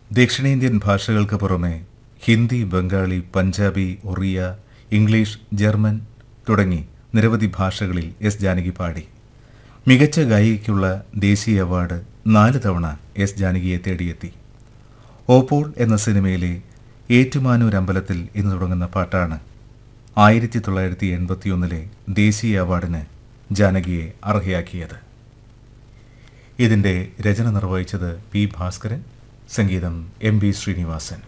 ദക്ഷിണേന്ത്യൻ ഭാഷകൾക്ക് പുറമെ ഹിന്ദി ബംഗാളി പഞ്ചാബി ഒറിയ ഇംഗ്ലീഷ് ജർമ്മൻ തുടങ്ങി നിരവധി ഭാഷകളിൽ എസ് ജാനകി പാടി മികച്ച ഗായികയ്ക്കുള്ള ദേശീയ അവാർഡ് നാല് തവണ എസ് ജാനകിയെ തേടിയെത്തി ഓപ്പോൾ എന്ന സിനിമയിലെ ഏറ്റുമാനൂർ അമ്പലത്തിൽ എന്ന് തുടങ്ങുന്ന പാട്ടാണ് ആയിരത്തി തൊള്ളായിരത്തി എൺപത്തിയൊന്നിലെ ദേശീയ അവാർഡിന് ജാനകിയെ അർഹയാക്കിയത് ഇതിൻ്റെ രചന നിർവഹിച്ചത് പി ഭാസ്കരൻ സംഗീതം എം ബി ശ്രീനിവാസൻ